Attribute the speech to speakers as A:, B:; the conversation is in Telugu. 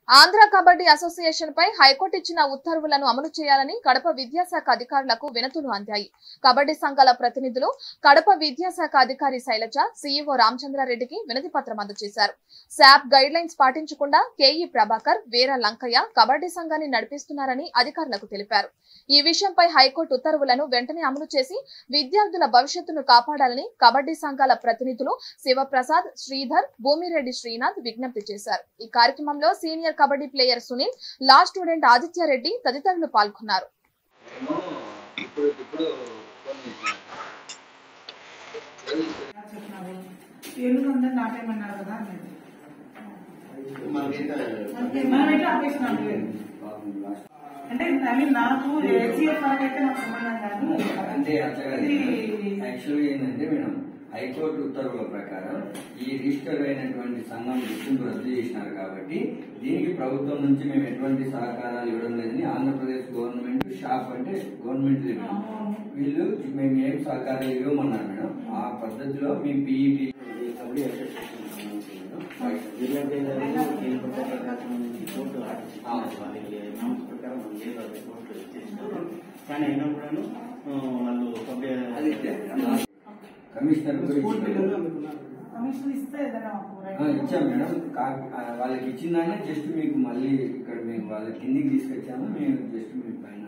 A: ఆంధ్ర కబడ్డీ అసోసియేషన్ పై హైకోర్టు ఇచ్చిన ఉత్తర్వులను అమలు చేయాలని కడప విద్యాశాఖ అధికారులకు వినతులు అందాయి కబడ్డీ సంఘాల ప్రతినిధులు కడప విద్యాశాఖ అధికారి శైలజ సీఈఓ రామచంద్రారెడ్డికి వినతి పత్రం అందజేశారు శాప్ గైడ్ లైన్స్ పాటించకుండా కేఈ ప్రభాకర్ వీర లంకయ్య కబడ్డీ సంఘాన్ని నడిపిస్తున్నారని అధికారులకు తెలిపారు ఈ విషయంపై హైకోర్టు ఉత్తర్వులను వెంటనే అమలు చేసి విద్యార్థుల భవిష్యత్తును కాపాడాలని కబడ్డీ సంఘాల ప్రతినిధులు శివప్రసాద్ శ్రీధర్ భూమిరెడ్డి శ్రీనాథ్ విజ్ఞప్తి చేశారు ఈ కార్యక్రమంలో senior kabaddi player Sunil law student Aditya Reddy తదితరులు పాల్గొన్నారు
B: ఏమో ఇప్పుడు ఇప్పుడు ఫోన్ చేశాను.
C: చెప్పినారు ఎందుకు అందరు నాటేయమన్నారు కదా అన్నది
B: మనకైతే
C: మనకి మనమైతే ఆపేసినాం అంటే ఐ మీన్ నాకు హెచ్సిఎఫ్ అయితే నాకు సంబంధం కాదు
D: అంటే అట్లా కాదు
C: ఇది
D: యాక్చువల్గా ఏంటంటే మేడం హైకోర్టు ఉత్తర్వుల ప్రకారం ఈ రిజిస్టర్ అయినటువంటి సంఘం గుర్తింపు రద్దు చేసినారు కాబట్టి దీనికి ప్రభుత్వం నుంచి మేము ఎటువంటి సహకారాలు ఇవ్వడం లేదని ఆంధ్రప్రదేశ్ గవర్నమెంట్ షాప్ అంటే గవర్నమెంట్ వీళ్ళు మేము ఏం సహకారాలు ఇవ్వమన్నారు మేడం ఆ పద్ధతిలో మీ పీఈటీ
B: కబడ్డీ అసోసియేషన్ సంబంధించి జిల్లా కేంద్రంలో దీని ప్రకారం కోర్టు ఆదేశించారు. వాళ్ళకి నామ్స్ ప్రకారం మనం చేయాలి కోర్టు ఇచ్చేసినారు కానీ అయినా కూడాను ఆ, వాళ్ళు కబడ్డీ
D: అది కమిషనర్ కూడా
B: స్కూల్
D: ఇచ్చారు.
B: పిల్లలు అనుకున్నారు
C: కమిషన్ ఇస్తే ఏదైనా మాకు
D: ఆ, ఇచ్చాం మేడం కా- ఆ, వాళ్ళకి ఇచ్చిందానే జస్ట్ మీకు మళ్ళీ ఇక్కడ మేము వాళ్ళ కిందికి తీసుకొచ్చాము మేము జస్ట్ మీకు పైన